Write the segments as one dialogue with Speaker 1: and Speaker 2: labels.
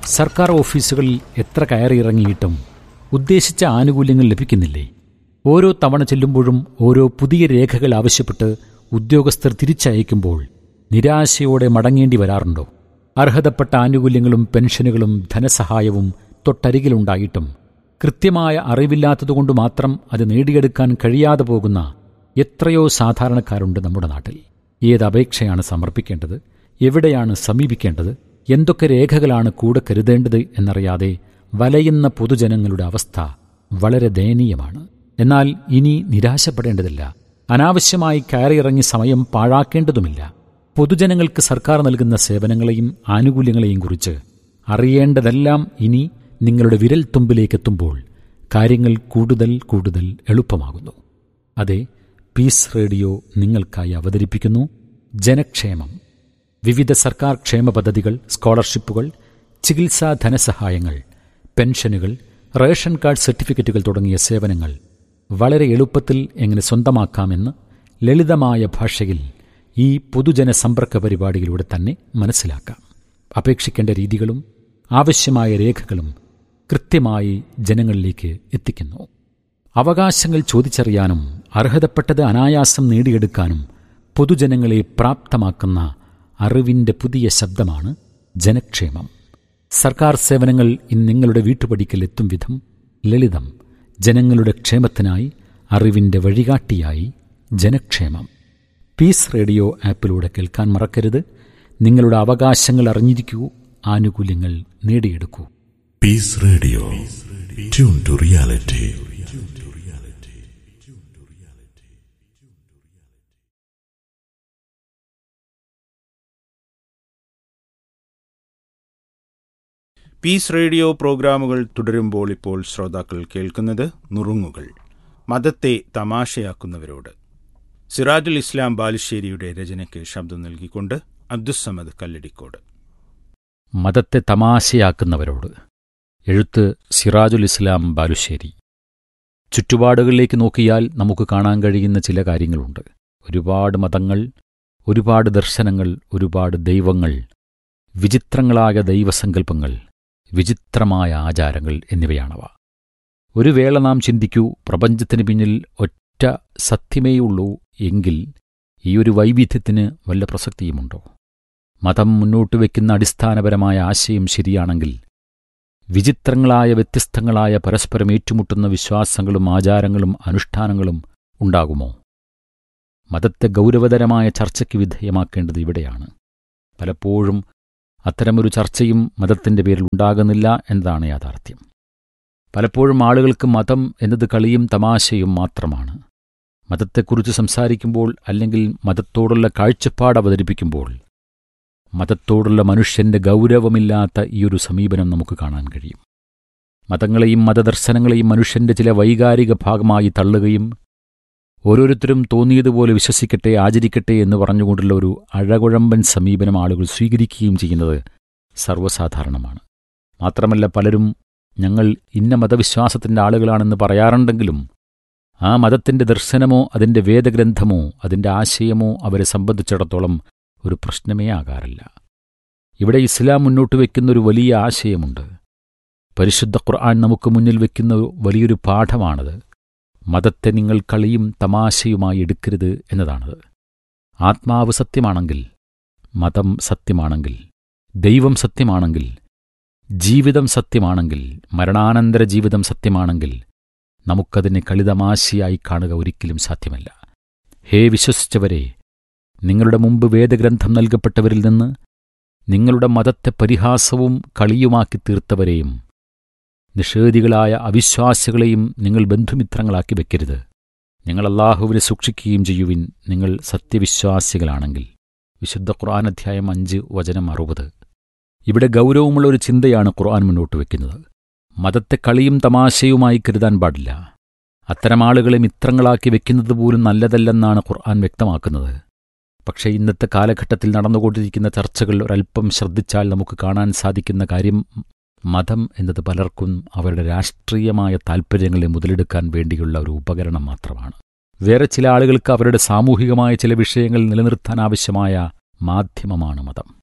Speaker 1: സർക്കാർ ഓഫീസുകളിൽ എത്ര കയറിയിറങ്ങിയിട്ടും ഉദ്ദേശിച്ച ആനുകൂല്യങ്ങൾ ലഭിക്കുന്നില്ലേ ഓരോ തവണ ചെല്ലുമ്പോഴും ഓരോ പുതിയ രേഖകൾ ആവശ്യപ്പെട്ട് ഉദ്യോഗസ്ഥർ തിരിച്ചയക്കുമ്പോൾ നിരാശയോടെ മടങ്ങേണ്ടി വരാറുണ്ടോ അർഹതപ്പെട്ട ആനുകൂല്യങ്ങളും പെൻഷനുകളും ധനസഹായവും തൊട്ടരികിലുണ്ടായിട്ടും കൃത്യമായ അറിവില്ലാത്തതുകൊണ്ട് മാത്രം അത് നേടിയെടുക്കാൻ കഴിയാതെ പോകുന്ന എത്രയോ സാധാരണക്കാരുണ്ട് നമ്മുടെ നാട്ടിൽ ഏത് അപേക്ഷയാണ് സമർപ്പിക്കേണ്ടത് എവിടെയാണ് സമീപിക്കേണ്ടത് എന്തൊക്കെ രേഖകളാണ് കൂടെ കരുതേണ്ടത് എന്നറിയാതെ വലയുന്ന പൊതുജനങ്ങളുടെ അവസ്ഥ വളരെ ദയനീയമാണ് എന്നാൽ ഇനി നിരാശപ്പെടേണ്ടതില്ല അനാവശ്യമായി കയറിയിറങ്ങി സമയം പാഴാക്കേണ്ടതുമില്ല പൊതുജനങ്ങൾക്ക് സർക്കാർ നൽകുന്ന സേവനങ്ങളെയും ആനുകൂല്യങ്ങളെയും കുറിച്ച് അറിയേണ്ടതെല്ലാം ഇനി നിങ്ങളുടെ വിരൽ തുമ്പിലേക്കെത്തുമ്പോൾ കാര്യങ്ങൾ കൂടുതൽ കൂടുതൽ എളുപ്പമാകുന്നു അതെ പീസ് റേഡിയോ നിങ്ങൾക്കായി അവതരിപ്പിക്കുന്നു ജനക്ഷേമം വിവിധ സർക്കാർ ക്ഷേമ പദ്ധതികൾ സ്കോളർഷിപ്പുകൾ ചികിത്സാ ധനസഹായങ്ങൾ പെൻഷനുകൾ റേഷൻ കാർഡ് സർട്ടിഫിക്കറ്റുകൾ തുടങ്ങിയ സേവനങ്ങൾ വളരെ എളുപ്പത്തിൽ എങ്ങനെ സ്വന്തമാക്കാമെന്ന് ലളിതമായ ഭാഷയിൽ ഈ പൊതുജന സമ്പർക്ക പരിപാടിയിലൂടെ തന്നെ മനസ്സിലാക്കാം അപേക്ഷിക്കേണ്ട രീതികളും ആവശ്യമായ രേഖകളും കൃത്യമായി ജനങ്ങളിലേക്ക് എത്തിക്കുന്നു അവകാശങ്ങൾ ചോദിച്ചറിയാനും അർഹതപ്പെട്ടത് അനായാസം നേടിയെടുക്കാനും പൊതുജനങ്ങളെ പ്രാപ്തമാക്കുന്ന അറിവിന്റെ പുതിയ ശബ്ദമാണ് ജനക്ഷേമം സർക്കാർ സേവനങ്ങൾ ഇന്ന് നിങ്ങളുടെ വീട്ടുപടിക്കൽ എത്തും വിധം ലളിതം ജനങ്ങളുടെ ക്ഷേമത്തിനായി അറിവിന്റെ വഴികാട്ടിയായി ജനക്ഷേമം പീസ് റേഡിയോ ആപ്പിലൂടെ കേൾക്കാൻ മറക്കരുത് നിങ്ങളുടെ അവകാശങ്ങൾ അറിഞ്ഞിരിക്കൂ ആനുകൂല്യങ്ങൾ നേടിയെടുക്കൂ
Speaker 2: peace radio tune to reality
Speaker 3: peace radio പ്രോഗ്രാമുകൾ തുടരുമ്പോൾ ഇപ്പോൾ ശ്രോതാക്കൾ കേൾക്കുന്നത് നുറുങ്ങുകൾ മതത്തെ തമാശയാക്കുന്നവരോട് സിറാജുൽ ഇസ്ലാം ബാലുശ്ശേരിയുടെ രചനയ്ക്ക് ശബ്ദം നൽകിക്കൊണ്ട് അബ്ദുസമദ് കല്ലടിക്കോട്
Speaker 1: മതത്തെ തമാശയാക്കുന്നവരോട് എഴുത്ത് സിറാജുൽ ഇസ്ലാം ബാലുശ്ശേരി ചുറ്റുപാടുകളിലേക്ക് നോക്കിയാൽ നമുക്ക് കാണാൻ കഴിയുന്ന ചില കാര്യങ്ങളുണ്ട് ഒരുപാട് മതങ്ങൾ ഒരുപാട് ദർശനങ്ങൾ ഒരുപാട് ദൈവങ്ങൾ വിചിത്രങ്ങളായ ദൈവസങ്കല്പങ്ങൾ വിചിത്രമായ ആചാരങ്ങൾ എന്നിവയാണവ ഒരു വേള നാം ചിന്തിക്കൂ പ്രപഞ്ചത്തിന് പിന്നിൽ ഒറ്റ സത്യമേയുള്ളൂ എങ്കിൽ ഈ ഒരു വൈവിധ്യത്തിന് വല്ല പ്രസക്തിയുമുണ്ടോ മതം മുന്നോട്ട് വയ്ക്കുന്ന അടിസ്ഥാനപരമായ ആശയം ശരിയാണെങ്കിൽ വിചിത്രങ്ങളായ വ്യത്യസ്തങ്ങളായ പരസ്പരം ഏറ്റുമുട്ടുന്ന വിശ്വാസങ്ങളും ആചാരങ്ങളും അനുഷ്ഠാനങ്ങളും ഉണ്ടാകുമോ മതത്തെ ഗൗരവതരമായ ചർച്ചയ്ക്ക് വിധേയമാക്കേണ്ടത് ഇവിടെയാണ് പലപ്പോഴും അത്തരമൊരു ചർച്ചയും മതത്തിന്റെ പേരിൽ ഉണ്ടാകുന്നില്ല എന്നതാണ് യാഥാർത്ഥ്യം പലപ്പോഴും ആളുകൾക്ക് മതം എന്നത് കളിയും തമാശയും മാത്രമാണ് മതത്തെക്കുറിച്ച് സംസാരിക്കുമ്പോൾ അല്ലെങ്കിൽ മതത്തോടുള്ള കാഴ്ചപ്പാട് അവതരിപ്പിക്കുമ്പോൾ മതത്തോടുള്ള മനുഷ്യന്റെ ഗൗരവമില്ലാത്ത ഈയൊരു സമീപനം നമുക്ക് കാണാൻ കഴിയും മതങ്ങളെയും മതദർശനങ്ങളെയും മനുഷ്യന്റെ ചില വൈകാരിക ഭാഗമായി തള്ളുകയും ഓരോരുത്തരും തോന്നിയതുപോലെ വിശ്വസിക്കട്ടെ ആചരിക്കട്ടെ എന്ന് പറഞ്ഞുകൊണ്ടുള്ള ഒരു അഴകുഴമ്പൻ സമീപനം ആളുകൾ സ്വീകരിക്കുകയും ചെയ്യുന്നത് സർവ്വസാധാരണമാണ് മാത്രമല്ല പലരും ഞങ്ങൾ ഇന്ന മതവിശ്വാസത്തിന്റെ ആളുകളാണെന്ന് പറയാറുണ്ടെങ്കിലും ആ മതത്തിന്റെ ദർശനമോ അതിന്റെ വേദഗ്രന്ഥമോ അതിന്റെ ആശയമോ അവരെ സംബന്ധിച്ചിടത്തോളം ഒരു പ്രശ്നമേ ആകാറില്ല ഇവിടെ ഇസ്ലാം മുന്നോട്ട് വയ്ക്കുന്ന ഒരു വലിയ ആശയമുണ്ട് പരിശുദ്ധ ഖുർആൻ നമുക്ക് മുന്നിൽ വയ്ക്കുന്ന വലിയൊരു പാഠമാണത് മതത്തെ നിങ്ങൾ കളിയും തമാശയുമായി എടുക്കരുത് എന്നതാണത് ആത്മാവ് സത്യമാണെങ്കിൽ മതം സത്യമാണെങ്കിൽ ദൈവം സത്യമാണെങ്കിൽ ജീവിതം സത്യമാണെങ്കിൽ മരണാനന്തര ജീവിതം സത്യമാണെങ്കിൽ നമുക്കതിനെ കളിതമാശയായി കാണുക ഒരിക്കലും സാധ്യമല്ല ഹേ വിശ്വസിച്ചവരെ നിങ്ങളുടെ മുമ്പ് വേദഗ്രന്ഥം നൽകപ്പെട്ടവരിൽ നിന്ന് നിങ്ങളുടെ മതത്തെ പരിഹാസവും കളിയുമാക്കി തീർത്തവരെയും നിഷേധികളായ അവിശ്വാസികളെയും നിങ്ങൾ ബന്ധുമിത്രങ്ങളാക്കി വെക്കരുത് നിങ്ങൾ അള്ളാഹുവിനെ സൂക്ഷിക്കുകയും ചെയ്യുവിൻ നിങ്ങൾ സത്യവിശ്വാസികളാണെങ്കിൽ വിശുദ്ധ ഖുർആൻ അധ്യായം അഞ്ച് വചനം അറുപത് ഇവിടെ ഗൗരവമുള്ള ഒരു ചിന്തയാണ് ഖുർആൻ മുന്നോട്ട് വയ്ക്കുന്നത് മതത്തെ കളിയും തമാശയുമായി കരുതാൻ പാടില്ല അത്തരം ആളുകളെ മിത്രങ്ങളാക്കി വെക്കുന്നത് പോലും നല്ലതല്ലെന്നാണ് ഖുർആൻ വ്യക്തമാക്കുന്നത് പക്ഷേ ഇന്നത്തെ കാലഘട്ടത്തിൽ നടന്നുകൊണ്ടിരിക്കുന്ന ചർച്ചകൾ ഒരല്പം ശ്രദ്ധിച്ചാൽ നമുക്ക് കാണാൻ സാധിക്കുന്ന കാര്യം മതം എന്നത് പലർക്കും അവരുടെ രാഷ്ട്രീയമായ താൽപ്പര്യങ്ങളെ മുതലെടുക്കാൻ വേണ്ടിയുള്ള ഒരു ഉപകരണം മാത്രമാണ് വേറെ ചില ആളുകൾക്ക് അവരുടെ സാമൂഹികമായ ചില വിഷയങ്ങൾ നിലനിർത്താൻ ആവശ്യമായ മാധ്യമമാണ് മതം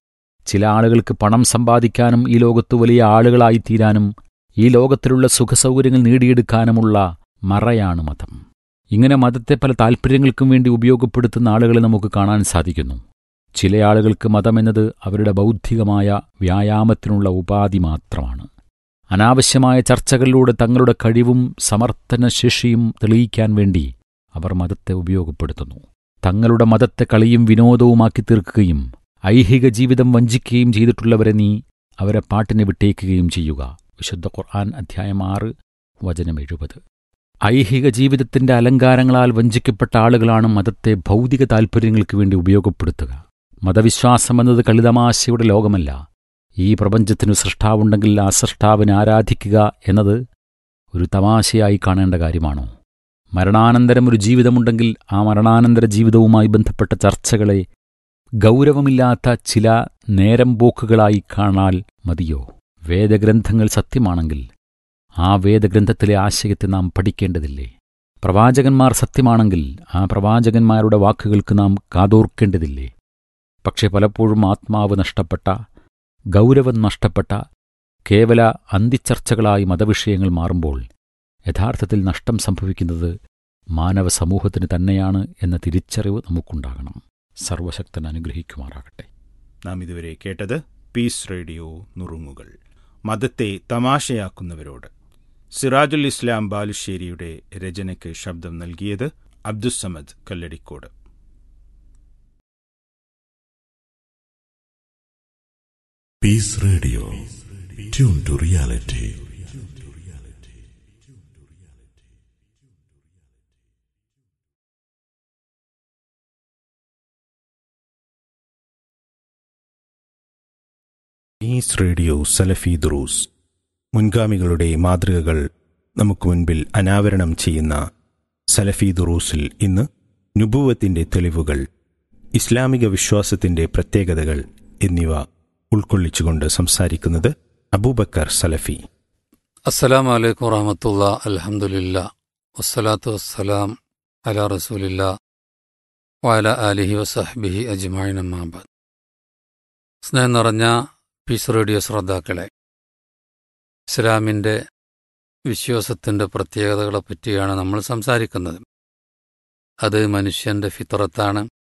Speaker 1: ചില ആളുകൾക്ക് പണം സമ്പാദിക്കാനും ഈ ലോകത്ത് വലിയ ആളുകളായിത്തീരാനും ഈ ലോകത്തിലുള്ള സുഖസൗകര്യങ്ങൾ നേടിയെടുക്കാനുമുള്ള മറയാണ് മതം ഇങ്ങനെ മതത്തെ പല താൽപ്പര്യങ്ങൾക്കും വേണ്ടി ഉപയോഗപ്പെടുത്തുന്ന ആളുകളെ നമുക്ക് കാണാൻ സാധിക്കുന്നു ചില ആളുകൾക്ക് മതമെന്നത് അവരുടെ ബൗദ്ധികമായ വ്യായാമത്തിനുള്ള ഉപാധി മാത്രമാണ് അനാവശ്യമായ ചർച്ചകളിലൂടെ തങ്ങളുടെ കഴിവും സമർത്ഥനശേഷിയും തെളിയിക്കാൻ വേണ്ടി അവർ മതത്തെ ഉപയോഗപ്പെടുത്തുന്നു തങ്ങളുടെ മതത്തെ കളിയും വിനോദവുമാക്കി തീർക്കുകയും ഐഹിക ജീവിതം വഞ്ചിക്കുകയും ചെയ്തിട്ടുള്ളവരെ നീ അവരെ പാട്ടിന് വിട്ടേക്കുകയും ചെയ്യുക വിശുദ്ധ ഖുർആൻ അധ്യായം ആറ് വചനം എഴുപത് ഐഹിക ജീവിതത്തിന്റെ അലങ്കാരങ്ങളാൽ വഞ്ചിക്കപ്പെട്ട ആളുകളാണ് മതത്തെ ഭൗതിക താൽപ്പര്യങ്ങൾക്ക് വേണ്ടി ഉപയോഗപ്പെടുത്തുക മതവിശ്വാസം എന്നത് കളിതമാശയുടെ ലോകമല്ല ഈ പ്രപഞ്ചത്തിനു സൃഷ്ടാവുണ്ടെങ്കിൽ ആ സൃഷ്ടാവിനെ ആരാധിക്കുക എന്നത് ഒരു തമാശയായി കാണേണ്ട കാര്യമാണോ മരണാനന്തരം ഒരു ജീവിതമുണ്ടെങ്കിൽ ആ മരണാനന്തര ജീവിതവുമായി ബന്ധപ്പെട്ട ചർച്ചകളെ ഗൗരവമില്ലാത്ത ചില നേരം പോക്കുകളായി കാണാൽ മതിയോ വേദഗ്രന്ഥങ്ങൾ സത്യമാണെങ്കിൽ ആ വേദഗ്രന്ഥത്തിലെ ആശയത്തെ നാം പഠിക്കേണ്ടതില്ലേ പ്രവാചകന്മാർ സത്യമാണെങ്കിൽ ആ പ്രവാചകന്മാരുടെ വാക്കുകൾക്ക് നാം കാതോർക്കേണ്ടതില്ലേ പക്ഷെ പലപ്പോഴും ആത്മാവ് നഷ്ടപ്പെട്ട ഗൗരവം നഷ്ടപ്പെട്ട കേവല അന്തിച്ചർച്ചകളായി മതവിഷയങ്ങൾ മാറുമ്പോൾ യഥാർത്ഥത്തിൽ നഷ്ടം സംഭവിക്കുന്നത് മാനവ സമൂഹത്തിന് തന്നെയാണ് എന്ന തിരിച്ചറിവ് നമുക്കുണ്ടാകണം സർവശക്തൻ അനുഗ്രഹിക്കുമാറാകട്ടെ
Speaker 3: നാം ഇതുവരെ കേട്ടത് പീസ് റേഡിയോ നുറുങ്ങുകൾ മതത്തെ തമാശയാക്കുന്നവരോട് സിറാജുൽ ഇസ്ലാം ബാലുശ്ശേരിയുടെ രചനയ്ക്ക് ശബ്ദം നൽകിയത് Abdussamad Kalladikode
Speaker 2: Peace Radio. Tune to reality.
Speaker 3: Peace radio സലഫി ദുറൂസ് മുൻഗാമികളുടെ മാതൃകകൾ നമുക്ക് മുൻപിൽ അനാവരണം ചെയ്യുന്ന സലഫി ദുറൂസിൽ ഇന്ന് നുബുവത്തിന്റെ തെളിവുകൾ ഇസ്ലാമിക വിശ്വാസത്തിന്റെ പ്രത്യേകതകൾ എന്നിവ ഉൾക്കൊള്ളിച്ചുകൊണ്ട് സംസാരിക്കുന്നത് അബൂബക്കർ സലഫി
Speaker 4: അസ്സലാം വലൈക്കും വറഹമത്തുള്ള അലഹമുല്ല വസ്സലാത്തു വസ്സലാം അല റസൂലില്ല വഅല ആലിഹി വസഹ്ബിഹി അജ്മായിൻ അമ്മാബാദ് സ്നേഹം നിറഞ്ഞ പീസ് റേഡിയോ ശ്രോതാക്കളെ ഇസ്ലാമിൻ്റെ വിശ്വാസത്തിൻ്റെ പ്രത്യേകതകളെ പറ്റിയാണ് നമ്മൾ സംസാരിക്കുന്നത് അത് മനുഷ്യൻ്റെ ഫിത്രത്താണ്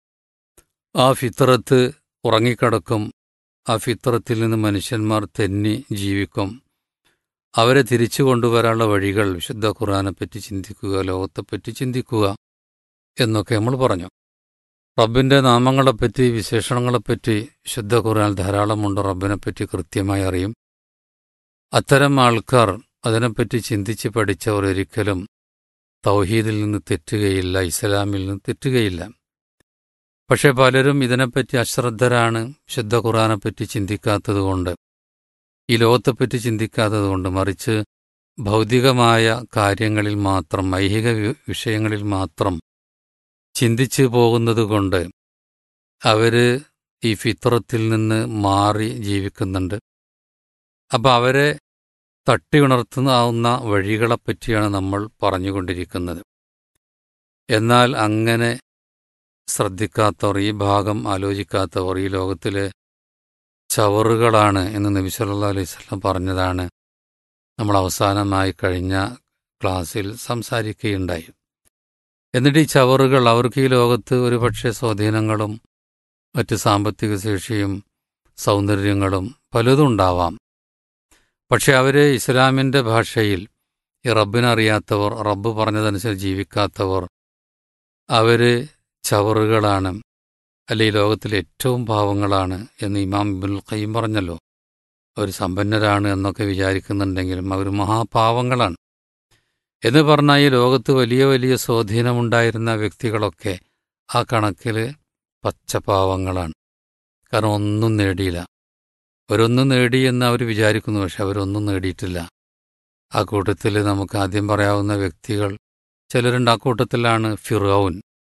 Speaker 4: ആ ഫിത്രത്ത് ഉറങ്ങിക്കിടക്കും ആ ഫിത്രത്തിൽ നിന്ന് മനുഷ്യന്മാർ തെന്നി ജീവിക്കും അവരെ തിരിച്ചു കൊണ്ടുവരാനുള്ള വഴികൾ വിശുദ്ധ ഖുർആനെപ്പറ്റി ചിന്തിക്കുക ലോകത്തെപ്പറ്റി ചിന്തിക്കുക എന്നൊക്കെ നമ്മൾ പറഞ്ഞു റബ്ബിൻ്റെ നാമങ്ങളെപ്പറ്റി വിശേഷണങ്ങളെപ്പറ്റി വിശുദ്ധ ഖുർആൻ ധാരാളമുണ്ട് റബ്ബിനെപ്പറ്റി കൃത്യമായി അറിയും അത്തരം ആൾക്കാർ അതിനെപ്പറ്റി ചിന്തിച്ച് പഠിച്ചവർ ഒരിക്കലും തൗഹീദിൽ നിന്ന് തെറ്റുകയില്ല ഇസ്ലാമിൽ നിന്ന് തെറ്റുകയില്ല പക്ഷെ പലരും ഇതിനെപ്പറ്റി അശ്രദ്ധരാണ് വിശുദ്ധ ഖുർആനെപ്പറ്റി ചിന്തിക്കാത്തതുകൊണ്ട് ഈ ലോകത്തെപ്പറ്റി ചിന്തിക്കാത്തതുകൊണ്ട് മറിച്ച് ഭൗതികമായ കാര്യങ്ങളിൽ മാത്രം ഐഹിക വി- വിഷയങ്ങളിൽ മാത്രം ചിന്തിച്ചു പോകുന്നതുകൊണ്ട് അവര് ഈ ഫിത്രത്തിൽ നിന്ന് മാറി ജീവിക്കുന്നുണ്ട് അപ്പം അവരെ തട്ടി ഉണർത്തുന്നാവുന്ന വഴികളെപ്പറ്റിയാണ് നമ്മൾ പറഞ്ഞുകൊണ്ടിരിക്കുന്നത് എന്നാൽ അങ്ങനെ ശ്രദ്ധിക്കാത്തവർ ഈ ഭാഗം ആലോചിക്കാത്തവർ ഈ ലോകത്തിലെ ചവറുകളാണ് എന്ന് നബി സല്ലല്ലാഹു അലൈഹി വസല്ലം പറഞ്ഞതാണ് നമ്മൾ അവസാനമായി കഴിഞ്ഞ ക്ലാസ്സിൽ സംസാരിക്കുകയുണ്ടായി എന്നിട്ട് ഈ ചവറുകൾ അവർക്ക് ഈ ലോകത്ത് ഒരുപക്ഷെ സ്വാധീനങ്ങളും മറ്റ് സാമ്പത്തിക ശേഷിയും സൗന്ദര്യങ്ങളും പലതും ഉണ്ടാവാം പക്ഷെ അവർ ഇസ്ലാമിൻ്റെ ഭാഷയിൽ ഈ റബ്ബിനറിയാത്തവർ റബ്ബ് പറഞ്ഞതനുസരിച്ച് ജീവിക്കാത്തവർ അവർ ചവറുകളാണ് അല്ലെ ഈ ലോകത്തിലെ ഏറ്റവും പാവങ്ങളാണ് എന്ന് ഇമാം ഇബുൽ ഖയ്യം പറഞ്ഞല്ലോ അവർ സമ്പന്നരാണ് എന്നൊക്കെ വിചാരിക്കുന്നുണ്ടെങ്കിലും അവർ മഹാപാവങ്ങളാണ് എന്ന് പറഞ്ഞാൽ ഈ ലോകത്ത് വലിയ വലിയ സ്വാധീനമുണ്ടായിരുന്ന വ്യക്തികളൊക്കെ ആ കണക്കിൽ പച്ചപാവങ്ങളാണ് കാരണം ഒന്നും നേടിയില്ല അവരൊന്നും നേടി എന്ന് അവർ വിചാരിക്കുന്നു പക്ഷെ അവരൊന്നും നേടിയിട്ടില്ല ആ കൂട്ടത്തിൽ നമുക്ക് ആദ്യം പറയാവുന്ന വ്യക്തികൾ ചിലരുണ്ട് ആ കൂട്ടത്തിലാണ് ഫിറൌൻ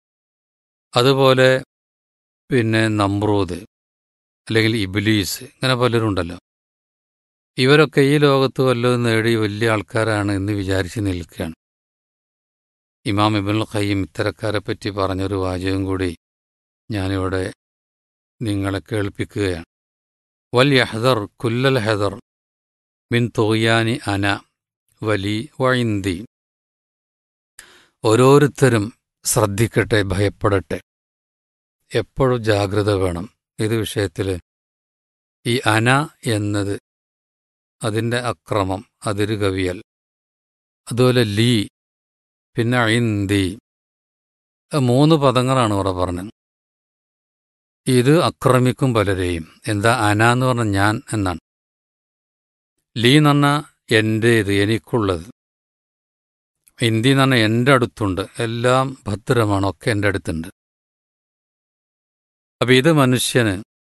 Speaker 4: അതുപോലെ പിന്നെ നമ്രൂദ് അല്ലെങ്കിൽ ഇബിലീസ് ഇങ്ങനെ പലരുണ്ടല്ലോ ഇവരൊക്കെ ഈ ലോകത്ത് വല്ലതും നേടി വലിയ ആൾക്കാരാണ് എന്ന് വിചാരിച്ച് നിൽക്കുകയാണ് ഇമാം ഇബുൽ ഖയ്യം ഇത്തരക്കാരെ പറ്റി പറഞ്ഞൊരു വാചകം കൂടി ഞാനിവിടെ നിങ്ങളെ കേൾപ്പിക്കുകയാണ് വൽ യഹദർ കുല്ലൽ ഹെദർ മിൻ തുകയാനി അന വലി വൈന്തി ഓരോരുത്തരും ശ്രദ്ധിക്കട്ടെ ഭയപ്പെടട്ടെ എപ്പോഴും ജാഗ്രത വേണം ഇത് വിഷയത്തിൽ ഈ അന എന്നത് അതിൻ്റെ അക്രമം അതിര് കവിയൽ അതുപോലെ ലീ പിന്നെ ഐന്തി മൂന്ന് പദങ്ങളാണ് ഇവിടെ പറഞ്ഞത് ഇത് അക്രമിക്കും പലരെയും എന്താ അന എന്ന് പറഞ്ഞ ഞാൻ എന്നാണ് ലീ എന്ന് പറഞ്ഞാൽ എൻ്റേത് എനിക്കുള്ളത് ഹിന്ദി എന്ന് പറഞ്ഞാൽ എൻ്റെ അടുത്തുണ്ട് എല്ലാം ഭദ്രമാണ് ഒക്കെ എൻ്റെ അടുത്തുണ്ട് അപ്പം ഇത് മനുഷ്യന്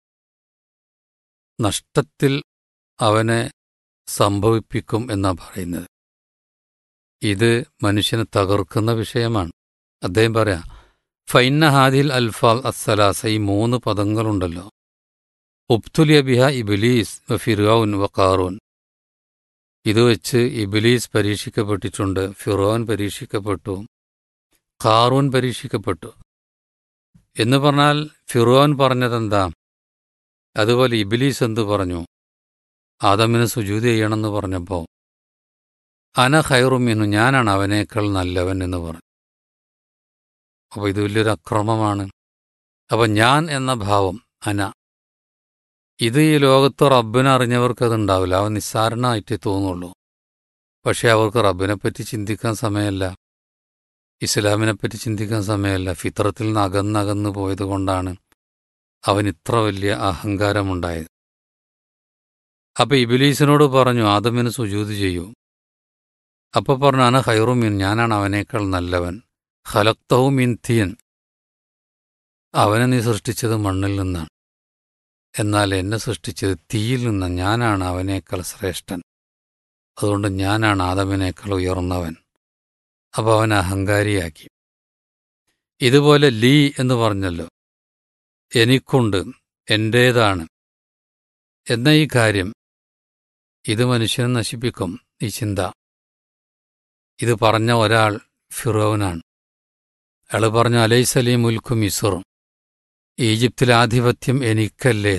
Speaker 4: നഷ്ടത്തിൽ അവനെ സംഭവിപ്പിക്കും എന്നാ പറയുന്നത് ഇത് മനുഷ്യനെ തകർക്കുന്ന വിഷയമാണ് അദ്ദേഹം പറയാം ഫൈന ഹാദിൽ അൽഫാൽ അസ്സലാസ ഈ മൂന്ന് പദങ്ങളുണ്ടല്ലോ ഉബ്തുലിയ ബിഹ ഇബിലീസ് വ ഫിറോൻ വ കാറൂൻ ഇത് വെച്ച് ഇബിലീസ് പരീക്ഷിക്കപ്പെട്ടിട്ടുണ്ട് ഫിറോൻ പരീക്ഷിക്കപ്പെട്ടു കാറൂൻ പരീക്ഷിക്കപ്പെട്ടു എന്ന് പറഞ്ഞാൽ ഫിറോൻ പറഞ്ഞതെന്താ അതുപോലെ ഇബിലീസ് എന്തു പറഞ്ഞു ആദമിന് സുജൂതി ചെയ്യണമെന്ന് പറഞ്ഞപ്പോൾ അന ഖൈറുമിനു ഞാനാണ് അവനേക്കാൾ നല്ലവൻ എന്ന് പറഞ്ഞു അപ്പോൾ ഇത് വലിയൊരു അക്രമമാണ് അപ്പം ഞാൻ എന്ന ഭാവം അന ഇത് ഈ ലോകത്ത് റബ്ബിനെ അറിഞ്ഞവർക്ക് അതുണ്ടാവില്ല അവൻ നിസ്സാരണമായിട്ടേ തോന്നുള്ളൂ പക്ഷേ അവർക്ക് റബ്ബിനെപ്പറ്റി ചിന്തിക്കാൻ സമയമല്ല ഇസ്ലാമിനെപ്പറ്റി ചിന്തിക്കാൻ സമയമല്ല ഫിത്രത്തിൽ നിന്ന് അകന്നകന്നു പോയത് കൊണ്ടാണ് അവൻ ഇത്ര വലിയ അഹങ്കാരമുണ്ടായത് അപ്പൊ ഇബിലീസിനോട് പറഞ്ഞു ആദമിന് സുജൂത് ചെയ്യൂ അപ്പൊ പറഞ്ഞു അന ഹൈറുമീൻ ഞാനാണ് അവനേക്കാൾ നല്ലവൻ ഖലക്തവും തീൻ അവനെ നീ സൃഷ്ടിച്ചത് മണ്ണിൽ നിന്നാണ് എന്നാൽ എന്നെ സൃഷ്ടിച്ചത് തീയിൽ നിന്ന് ഞാനാണ് അവനേക്കാൾ ശ്രേഷ്ഠൻ അതുകൊണ്ട് ഞാനാണ് ആദമിനേക്കാൾ ഉയർന്നവൻ അപ്പോൾ അവൻ അഹങ്കാരിയാക്കി ഇതുപോലെ ലീ എന്ന് പറഞ്ഞല്ലോ എനിക്കുണ്ട് എൻ്റേതാണ് എന്ന ഈ കാര്യം ഇത് മനുഷ്യനെ നശിപ്പിക്കും ഈ ചിന്ത ഇത് പറഞ്ഞ ഒരാൾ ഫിറോവനാണ് അയാൾ പറഞ്ഞു അലൈസലി മുൽക്കു മിസുറും ഈജിപ്തിലെ ആധിപത്യം എനിക്കല്ലേ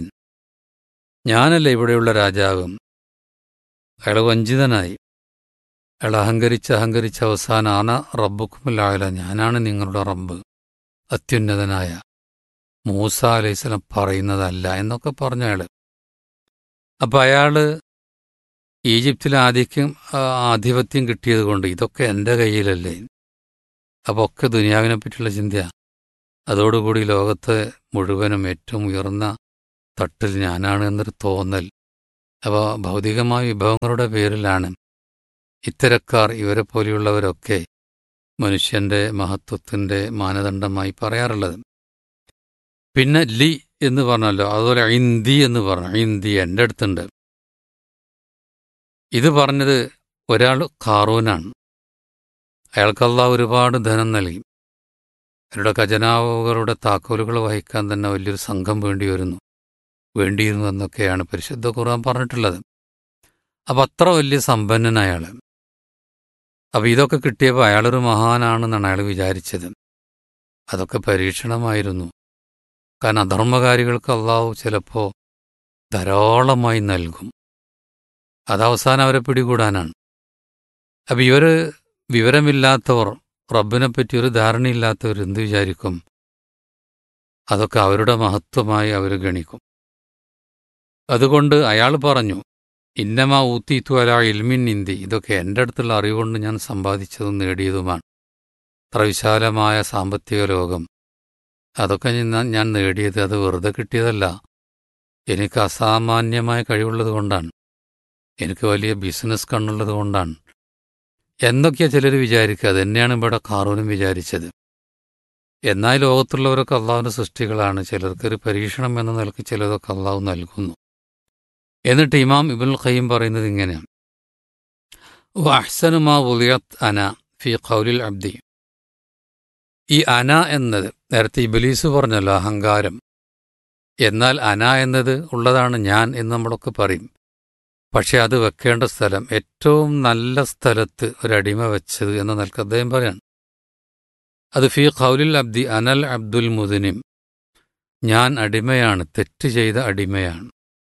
Speaker 4: ഞാനല്ല ഇവിടെയുള്ള രാജാവും അയാൾ വഞ്ചിതനായി അയാൾ അഹങ്കരിച്ച് അഹങ്കരിച്ച് അവസാനം ആന റബ്ബുക്കുമില്ലായാല ഞാനാണ് നിങ്ങളുടെ റബ്ബ് അത്യുന്നതനായ മൂസ അലൈഹിസ്ലം പറയുന്നതല്ല എന്നൊക്കെ പറഞ്ഞു അയാൾ അപ്പം അയാള് ഈജിപ്തിലെ ആധിക്യം ആധിപത്യം കിട്ടിയത് കൊണ്ട് ഇതൊക്കെ എൻ്റെ കയ്യിലല്ലേ അപ്പോൾ ഒക്കെ ദുനിയാവിനെ പറ്റിയുള്ള ചിന്തയാ അതോടുകൂടി ലോകത്ത് മുഴുവനും ഏറ്റവും ഉയർന്ന തട്ടിൽ ഞാനാണ് എന്നൊരു തോന്നൽ അപ്പോൾ ഭൗതികമായ വിഭവങ്ങളുടെ പേരിലാണ് ഇത്തരക്കാർ ഇവരെ പോലെയുള്ളവരൊക്കെ മനുഷ്യന്റെ മഹത്വത്തിന്റെ മാനദണ്ഡമായി പറയാറുള്ളത് പിന്നെ ലി എന്ന് പറഞ്ഞല്ലോ അതുപോലെ ഐന്തി എന്ന് പറഞ്ഞു ഐന്തി എൻ്റെ അടുത്തുണ്ട് ഇത് പറഞ്ഞത് ഒരാൾ കാറൂനാണ് അയാൾക്കല്ല ഒരുപാട് ധനം നൽകി അവരുടെ ഖജനാവുകളുടെ താക്കോലുകൾ വഹിക്കാൻ തന്നെ വലിയൊരു സംഘം വേണ്ടി വരുന്നു വേണ്ടിയിരുന്നു എന്നൊക്കെയാണ് പരിശുദ്ധ ഖുർആൻ പറഞ്ഞിട്ടുള്ളത് അപ്പം അത്ര വലിയ സമ്പന്നൻ അയാൾ അപ്പം ഇതൊക്കെ കിട്ടിയപ്പോൾ അയാളൊരു മഹാനാണെന്നാണ് അയാൾ വിചാരിച്ചത് അതൊക്കെ പരീക്ഷണമായിരുന്നു കാരണം അധർമ്മകാരികൾക്ക് അള്ളാഹു ചിലപ്പോൾ ധാരാളമായി നൽകും അതവസാനം അവരെ പിടികൂടാനാണ് അപ്പം ഇവർ വിവരമില്ലാത്തവർ റബ്ബിനെപ്പറ്റി ഒരു ധാരണയില്ലാത്തവർ എന്ത് വിചാരിക്കും അതൊക്കെ അവരുടെ മഹത്വമായി അവർ ഗണിക്കും അതുകൊണ്ട് അയാൾ പറഞ്ഞു ഇന്നമ ഊത്തിത്തു അല ഇൽമിൻ ഇന്തി ഇതൊക്കെ എൻ്റെ അടുത്തുള്ള അറിവുകൊണ്ട് ഞാൻ സമ്പാദിച്ചതും നേടിയതുമാണ് അത്ര വിശാലമായ സാമ്പത്തിക ലോകം അതൊക്കെ ഞാൻ ഞാൻ നേടിയത് അത് വെറുതെ കിട്ടിയതല്ല എനിക്ക് അസാമാന്യമായ കഴിവുള്ളത് കൊണ്ടാണ് എനിക്ക് വലിയ ബിസിനസ് കണ്ണുള്ളത് കൊണ്ടാണ് എന്നൊക്കെയാ ചിലർ വിചാരിക്കുക അത് തന്നെയാണ് ഇവിടെ കാറൂനും വിചാരിച്ചത് എന്നാൽ ലോകത്തുള്ളവരൊക്കെ അള്ളാഹുവിൻ്റെ സൃഷ്ടികളാണ് ചിലർക്കൊരു പരീക്ഷണം എന്ന നിലയ്ക്ക് ചിലതൊക്കെ അള്ളാഹു നൽകുന്നു എന്നിട്ട് ഇമാം ഇബുൽ ഖയ്യം പറയുന്നത് ഇങ്ങനെയാണ് വഹ്സനുമാ ഉലിയത്ത് അന ഫി ഖൗലിൽ അബ്ദി ഈ അന എന്നത് നേരത്തെ ഇബലീസ് പറഞ്ഞല്ലോ അഹങ്കാരം എന്നാൽ അന എന്നത് ഉള്ളതാണ് ഞാൻ എന്ന് നമ്മളൊക്കെ പറയും പക്ഷെ അത് വെക്കേണ്ട സ്ഥലം ഏറ്റവും നല്ല സ്ഥലത്ത് ഒരടിമ വെച്ചത് എന്ന നിലക്ക് അദ്ദേഹം പറയാണ് അത് ഫി ഖൗലിൽ അബ്ദി അനൽ അബ്ദുൽ മുദിനിം ഞാൻ അടിമയാണ് തെറ്റ് ചെയ്ത അടിമയാണ്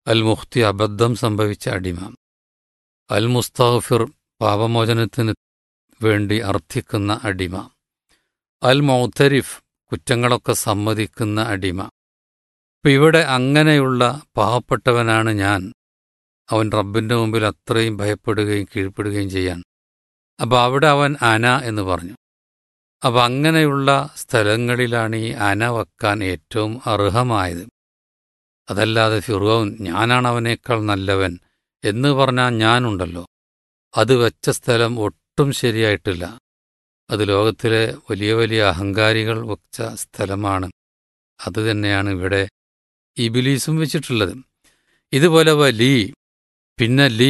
Speaker 4: അൽ മുഖ്തി അബദ്ധം സംഭവിച്ച അടിമ അൽ മുസ്താഫിർ പാപമോചനത്തിന് വേണ്ടി അർത്ഥിക്കുന്ന അടിമ അൽ മൗത്തരിഫ് കുറ്റങ്ങളൊക്കെ സമ്മതിക്കുന്ന അടിമ ഇപ്പം ഇവിടെ അങ്ങനെയുള്ള പാവപ്പെട്ടവനാണ് ഞാൻ അവൻ റബ്ബിൻ്റെ മുമ്പിൽ അത്രയും ഭയപ്പെടുകയും കീഴ്പ്പെടുകയും ചെയ്യാൻ അപ്പോൾ അവിടെ അവൻ അന എന്ന് പറഞ്ഞു അപ്പം അങ്ങനെയുള്ള സ്ഥലങ്ങളിലാണ് ഈ അന വെക്കാൻ ഏറ്റവും അർഹമായത് അതല്ലാതെ ഫിറോൻ ഞാനാണ് അവനേക്കാൾ നല്ലവൻ എന്ന് പറഞ്ഞാൽ ഞാനുണ്ടല്ലോ അത് വെച്ച സ്ഥലം ഒട്ടും ശരിയായിട്ടില്ല അത് ലോകത്തിലെ വലിയ വലിയ അഹങ്കാരികൾ വെച്ച സ്ഥലമാണ് അത് തന്നെയാണ് ഇവിടെ ഇബിലീസും വെച്ചിട്ടുള്ളത് ഇതുപോലെ ലീ പിന്നെ ലീ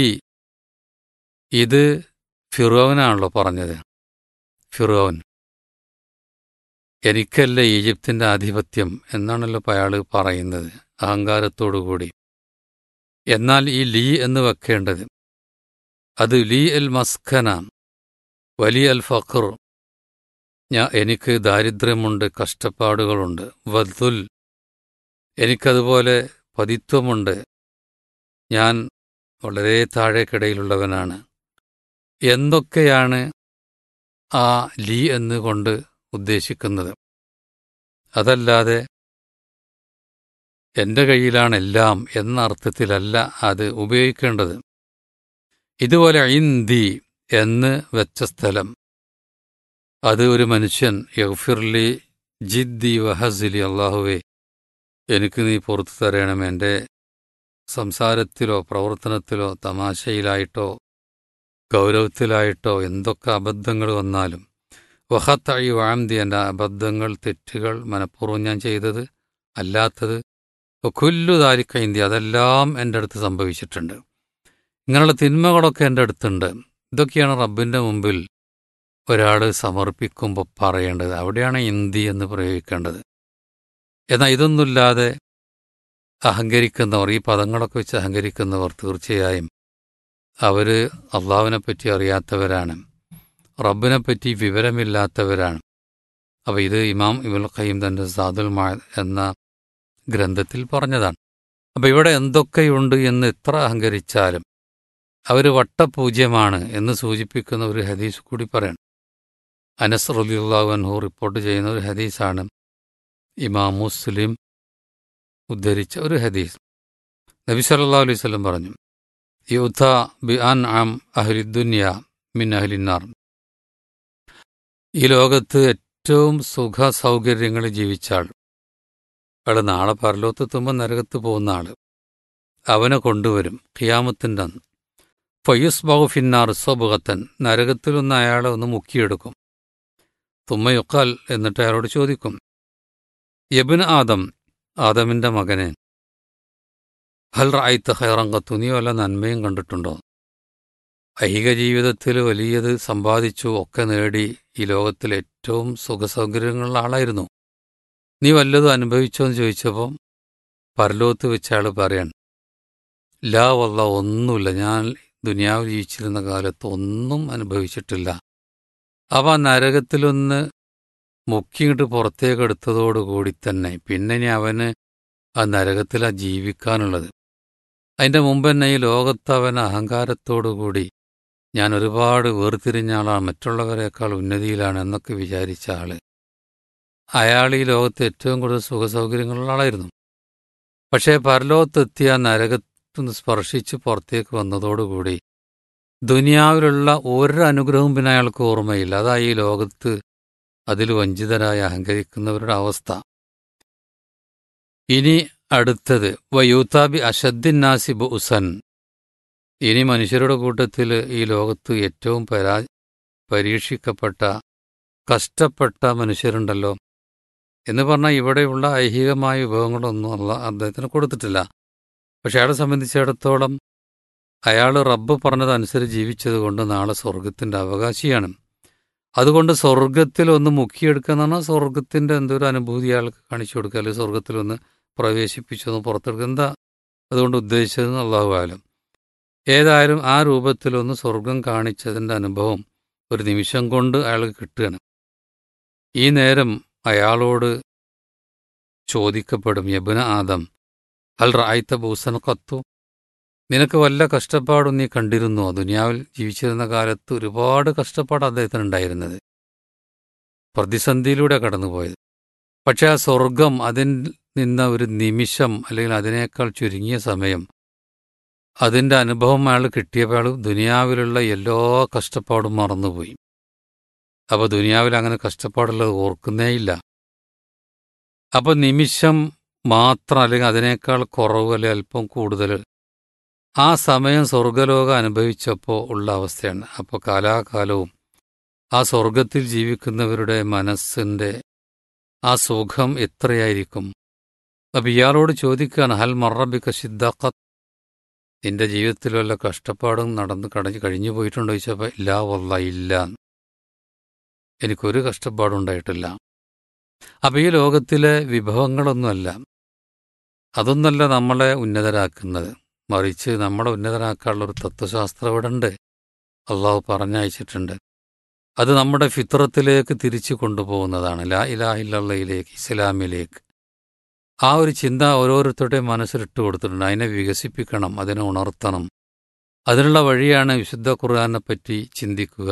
Speaker 4: ഇത് ഫിറോവനാണല്ലോ പറഞ്ഞത് ഫിറോവൻ എനിക്കല്ല ഈജിപ്തിൻ്റെ ആധിപത്യം എന്നാണല്ലോ അയാൾ പറയുന്നത് അഹങ്കാരത്തോടുകൂടി എന്നാൽ ഈ ലീ എന്ന് വെക്കേണ്ടത് അത് ലീ അൽ മസ്ഖന വലിയ അൽ ഫഖർ ഞാൻ എനിക്ക് ദാരിദ്ര്യമുണ്ട് കഷ്ടപ്പാടുകളുണ്ട് വദ്ദുൽ എനിക്കതുപോലെ പതിത്വമുണ്ട് ഞാൻ വളരെ താഴേക്കിടയിലുള്ളവനാണ് എന്തൊക്കെയാണ് ആ ലീ എന്നുകൊണ്ട് ഉദ്ദേശിക്കുന്നത് അതല്ലാതെ എൻ്റെ കയ്യിലാണ് എല്ലാം എന്ന അർത്ഥത്തിലല്ല അത് ഉപയോഗിക്കേണ്ടത് ഇതുപോലെ ഇന്ദി എന്ന് വെച്ച സ്ഥലം അത് ഒരു മനുഷ്യൻ യഗ്ഫിർലി ജിദ്ദി വഹസിലി അള്ളാഹുവേ എനിക്ക് നീ പുറത്തു തരണം എൻ്റെ സംസാരത്തിലോ പ്രവർത്തനത്തിലോ തമാശയിലായിട്ടോ ഗൗരവത്തിലായിട്ടോ എന്തൊക്കെ അബദ്ധങ്ങൾ വന്നാലും വഹത്തായി വാംതി എൻ്റെ അബദ്ധങ്ങൾ തെറ്റുകൾ മനഃപൂർവ്വം ഞാൻ ചെയ്തത് അല്ലാത്തത് കുല്ലു താരിക്ക ഇന്ത്യ അതെല്ലാം എൻ്റെ അടുത്ത് സംഭവിച്ചിട്ടുണ്ട് ഇങ്ങനെയുള്ള തിന്മകളൊക്കെ എൻ്റെ അടുത്തുണ്ട് ഇതൊക്കെയാണ് റബ്ബിൻ്റെ മുമ്പിൽ ഒരാൾ സമർപ്പിക്കുമ്പോൾ പറയേണ്ടത് അവിടെയാണ് ഇന്തി എന്ന് പ്രയോഗിക്കേണ്ടത് എന്നാൽ ഇതൊന്നുമില്ലാതെ അഹങ്കരിക്കുന്നവർ ഈ പദങ്ങളൊക്കെ വെച്ച് അഹങ്കരിക്കുന്നവർ തീർച്ചയായും അവർ അള്ളാവിനെപ്പറ്റി അറിയാത്തവരാണ് റബ്ബിനെപ്പറ്റി വിവരമില്ലാത്തവരാണ് അപ്പോൾ ഇത് ഇമാം ഇബുൽ ഖയ്യം തൻ്റെ സാദുൽ മാ എന്ന ഗ്രന്ഥത്തിൽ പറഞ്ഞതാണ് അപ്പോൾ ഇവിടെ എന്തൊക്കെയുണ്ട് എന്ന് എത്ര അഹങ്കരിച്ചാലും അവർ വട്ടപൂജ്യമാണ് എന്ന് സൂചിപ്പിക്കുന്ന ഒരു ഹദീസ് കൂടി പറയണം അനസ് റലിയുള്ളാഹു അൻഹു റിപ്പോർട്ട് ചെയ്യുന്ന ഒരു ഹദീസാണ് ഇമാം മുസ്ലിം ഉദ്ധരിച്ച ഒരു ഹദീസ് നബി സല്ലല്ലാഹു അലൈഹി വസല്ലം പറഞ്ഞു യുദ്ധ ബി അൻ ആം അഹ്ലി ദുനിയ മിൻ അഹ്ലിന്നാർ ഈ ലോകത്ത് ഏറ്റവും സുഖ സൗകര്യങ്ങളിൽ ജീവിച്ച ആൾ അയാൾ നാളെ പരലോത്തെത്തുമ്പോൾ നരകത്ത് പോകുന്ന ആൾ അവനെ കൊണ്ടുവരും ഖിയാമത്തിൻ്റെ അന്ന് ഫയ്യുസ് ബഹുഫിന്നാർ സ്വബുഖത്തൻ നരകത്തിലൊന്ന് അയാളെ ഒന്ന് മുക്കിയെടുക്കും തുമ്മയുക്കാൽ എന്നിട്ട് അയാളോട് ചോദിക്കും യബിൻ ആദം ആദമിന്റെ മകനെ ഹൽ റായിത്ത ഹൈറങ്കത്തു നീ വല്ല നന്മയും കണ്ടിട്ടുണ്ടോ ഐഹിക ജീവിതത്തിൽ വലിയത് സമ്പാദിച്ചു ഒക്കെ നേടി ഈ ലോകത്തിൽ ഏറ്റവും സുഖസൗകര്യങ്ങളുള്ള ആളായിരുന്നു നീ വല്ലതും അനുഭവിച്ചോ എന്ന് ചോദിച്ചപ്പോൾ പരലോകത്ത് വെച്ച ആൾ പറയാൻ ലാ വല്ല ഒന്നുമില്ല ഞാൻ ദുനിയാവ് ജീവിച്ചിരുന്ന കാലത്ത് ഒന്നും അനുഭവിച്ചിട്ടില്ല അവ നരകത്തിലൊന്ന് മുക്കിയിട്ട് പുറത്തേക്ക് എടുത്തതോടുകൂടി തന്നെ പിന്നെ ഇനി അവന് ആ നരകത്തിലാ ജീവിക്കാനുള്ളത് അതിൻ്റെ മുമ്പ് തന്നെ ഈ ലോകത്ത് അവൻ അഹങ്കാരത്തോടുകൂടി ഞാൻ ഒരുപാട് വേർതിരിഞ്ഞ ആളാണ് മറ്റുള്ളവരെക്കാൾ ഉന്നതിയിലാണ് എന്നൊക്കെ വിചാരിച്ച ആള് അയാൾ ഈ ലോകത്ത് ഏറ്റവും കൂടുതൽ സുഖസൗകര്യങ്ങളുള്ള ആളായിരുന്നു പക്ഷേ പരലോകത്തെത്തിയ നരകത്തുനിന്ന് സ്പർശിച്ച് പുറത്തേക്ക് വന്നതോടുകൂടി ദുനിയാവിലുള്ള ഒരു അനുഗ്രഹവും പിന്നെ അയാൾക്ക് ഓർമ്മയില്ല അതാ ഈ ലോകത്ത് അതിൽ വഞ്ചിതരായി അഹങ്കരിക്കുന്നവരുടെ അവസ്ഥ ഇനി അടുത്തത് വയൂത്താബി അഷദ്ദിന്നാസി ബുസൻ ഇനി മനുഷ്യരുടെ കൂട്ടത്തിൽ ഈ ലോകത്ത് ഏറ്റവും പരാ പരീക്ഷിക്കപ്പെട്ട കഷ്ടപ്പെട്ട മനുഷ്യരുണ്ടല്ലോ എന്ന് പറഞ്ഞാൽ ഇവിടെയുള്ള ഐഹികമായ വിഭവങ്ങളൊന്നും അല്ല അദ്ദേഹത്തിന് കൊടുത്തിട്ടില്ല പക്ഷെ അയാളെ സംബന്ധിച്ചിടത്തോളം അയാൾ റബ്ബ് പറഞ്ഞതനുസരിച്ച് ജീവിച്ചതുകൊണ്ട് നാളെ സ്വർഗത്തിൻ്റെ അവകാശിയാണ് അതുകൊണ്ട് സ്വർഗത്തിൽ ഒന്ന് മുക്കിയെടുക്കുക എന്ന് പറഞ്ഞാൽ സ്വർഗത്തിൻ്റെ എന്തൊരു അനുഭൂതി അയാൾക്ക് കാണിച്ചു കൊടുക്കുക അല്ലെങ്കിൽ സ്വർഗത്തിലൊന്ന് പ്രവേശിപ്പിച്ചൊന്ന് പുറത്തെടുക്കുക എന്താ അതുകൊണ്ട് ഉദ്ദേശിച്ചതെന്ന് അള്ളാഹുവായാലും ഏതായാലും ആ രൂപത്തിലൊന്ന് സ്വർഗം കാണിച്ചതിൻ്റെ അനുഭവം ഒരു നിമിഷം കൊണ്ട് അയാൾക്ക് കിട്ടുകയാണ് ഈ നേരം അയാളോട് ചോദിക്കപ്പെടും യബുന ആദം അൽ റായ്ത്ത ബൂസൻ കത്തു നിനക്ക് വല്ല കഷ്ടപ്പാടും നീ കണ്ടിരുന്നോ ദുനിയാവിൽ ജീവിച്ചിരുന്ന കാലത്ത് ഒരുപാട് കഷ്ടപ്പാട് അദ്ദേഹത്തിന് ഉണ്ടായിരുന്നത് പ്രതിസന്ധിയിലൂടെ കടന്നുപോയത് പക്ഷേ ആ സ്വർഗം അതിൽ നിന്ന ഒരു നിമിഷം അല്ലെങ്കിൽ അതിനേക്കാൾ ചുരുങ്ങിയ സമയം അതിൻ്റെ അനുഭവം അയാൾ കിട്ടിയപ്പോൾ അയാൾ ദുനിയാവിലുള്ള എല്ലാ കഷ്ടപ്പാടും മറന്നുപോയി അപ്പോൾ ദുനിയാവിൽ അങ്ങനെ കഷ്ടപ്പാടുള്ളത് ഓർക്കുന്നേയില്ല അപ്പോൾ നിമിഷം മാത്രം അല്ലെങ്കിൽ അതിനേക്കാൾ കുറവ് അല്ലെങ്കിൽ അല്പം കൂടുതൽ ആ സമയം സ്വർഗലോകം അനുഭവിച്ചപ്പോൾ ഉള്ള അവസ്ഥയാണ് അപ്പോൾ കാലാകാലവും ആ സ്വർഗത്തിൽ ജീവിക്കുന്നവരുടെ മനസ്സിൻ്റെ ആ സുഖം എത്രയായിരിക്കും അപ്പം ഇയാളോട് ചോദിക്കുകയാണ് ഹൽ മറബിക്ക സിദ്ദഖത്ത് നിന്റെ ജീവിതത്തിൽ വല്ല കഷ്ടപ്പാടും നടന്ന് കടഞ്ഞ് കഴിഞ്ഞു പോയിട്ടുണ്ടോ ചോദിച്ചപ്പോൾ ഇല്ല വല്ല ഇല്ല എനിക്കൊരു കഷ്ടപ്പാടും ഉണ്ടായിട്ടില്ല അപ്പം ഈ ലോകത്തിലെ വിഭവങ്ങളൊന്നുമല്ല അതൊന്നല്ല നമ്മളെ ഉന്നതരാക്കുന്നത് മറിച്ച് നമ്മളെ ഉന്നതരാക്കാനുള്ള ഒരു തത്വശാസ്ത്രം ഇവിടെ ഉണ്ട് അള്ളാഹു പറഞ്ഞയച്ചിട്ടുണ്ട് അത് നമ്മുടെ ഫിത്രത്തിലേക്ക് തിരിച്ചു കൊണ്ടുപോകുന്നതാണ് ലാ ഇലാഹില്ലയിലേക്ക് ഇസ്ലാമിലേക്ക് ആ ഒരു ചിന്ത ഓരോരുത്തരുടെയും മനസ്സിലിട്ട് കൊടുത്തിട്ടുണ്ട് അതിനെ വികസിപ്പിക്കണം അതിനെ ഉണർത്തണം അതിനുള്ള വഴിയാണ് വിശുദ്ധ ഖുർആാനെ പറ്റി ചിന്തിക്കുക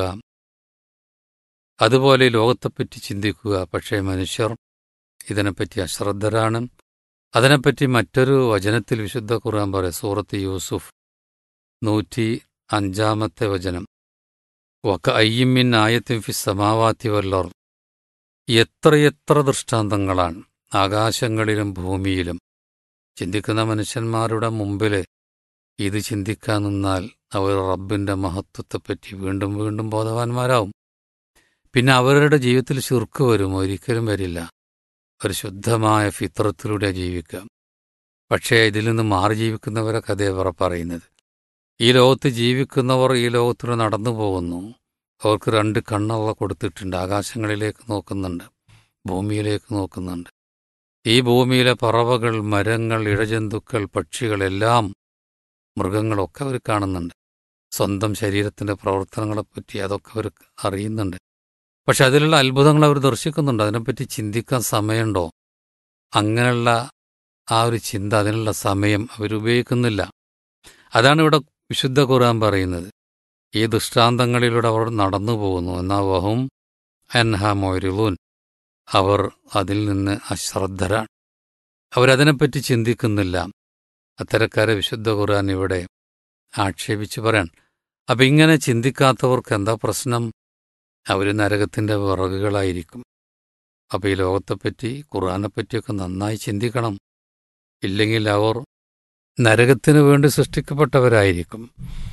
Speaker 4: അതുപോലെ ലോകത്തെപ്പറ്റി ചിന്തിക്കുക പക്ഷേ മനുഷ്യർ ഇതിനെപ്പറ്റി അശ്രദ്ധരാണ് അതിനെപ്പറ്റി മറ്റൊരു വചനത്തിൽ വിശുദ്ധ ഖുർആൻ പറയും സൂറത്ത് യൂസുഫ് നൂറ്റി അഞ്ചാമത്തെ വചനം വക്ക അയ്യമ്മിൻ ആയത്തിൻ ഫി സമാവാത്തി വല്ലർ എത്രയെത്ര ദൃഷ്ടാന്തങ്ങളാണ് ആകാശങ്ങളിലും ഭൂമിയിലും ചിന്തിക്കുന്ന മനുഷ്യന്മാരുടെ മുമ്പിൽ ഇത് ചിന്തിക്കാൻ നിന്നാൽ അവർ റബ്ബിന്റെ മഹത്വത്തെപ്പറ്റി വീണ്ടും വീണ്ടും ബോധവാന്മാരാവും പിന്നെ അവരുടെ ജീവിതത്തിൽ ചുർക്ക് വരും ഒരിക്കലും വരില്ല ഒരു ശുദ്ധമായ ഫിത്രത്തിലൂടെ ജീവിക്കാം പക്ഷേ ഇതിൽ നിന്ന് മാറി ജീവിക്കുന്നവരെ കഥയവർ പറയുന്നത് ഈ ലോകത്ത് ജീവിക്കുന്നവർ ഈ ലോകത്തിലൂടെ നടന്നു പോകുന്നു അവർക്ക് രണ്ട് കണ്ണുള്ള കൊടുത്തിട്ടുണ്ട് ആകാശങ്ങളിലേക്ക് നോക്കുന്നുണ്ട് ഭൂമിയിലേക്ക് നോക്കുന്നുണ്ട് ഈ ഭൂമിയിലെ പറവകൾ മരങ്ങൾ ഇഴജന്തുക്കൾ പക്ഷികളെല്ലാം മൃഗങ്ങളൊക്കെ അവർ കാണുന്നുണ്ട് സ്വന്തം ശരീരത്തിൻ്റെ പ്രവർത്തനങ്ങളെപ്പറ്റി അതൊക്കെ അവർ അറിയുന്നുണ്ട് പക്ഷെ അതിലുള്ള അത്ഭുതങ്ങൾ അവർ ദർശിക്കുന്നുണ്ട് അതിനെപ്പറ്റി ചിന്തിക്കാൻ സമയമുണ്ടോ അങ്ങനെയുള്ള ആ ഒരു ചിന്ത അതിനുള്ള സമയം അവരുപയോഗിക്കുന്നില്ല അതാണ് ഇവിടെ വിശുദ്ധ ഖുർആൻ പറയുന്നത് ഈ ദൃഷ്ടാന്തങ്ങളിലൂടെ അവർ നടന്നു പോകുന്നു എന്നാൽ വഹും അൻഹ മൊരുലൂൻ അവർ അതിൽ നിന്ന് അശ്രദ്ധരാണ് അവരതിനെപ്പറ്റി ചിന്തിക്കുന്നില്ല അത്തരക്കാരെ വിശുദ്ധ ഖുർആൻ ഇവിടെ ആക്ഷേപിച്ച് പറയാൻ അപ്പം ഇങ്ങനെ ചിന്തിക്കാത്തവർക്ക് എന്താ പ്രശ്നം അവർ നരകത്തിൻ്റെ വിറകുകളായിരിക്കും അപ്പോൾ ഈ ലോകത്തെപ്പറ്റി ഖുർആാനെപ്പറ്റിയൊക്കെ നന്നായി ചിന്തിക്കണം ഇല്ലെങ്കിൽ അവർ നരകത്തിന് വേണ്ടി സൃഷ്ടിക്കപ്പെട്ടവരായിരിക്കും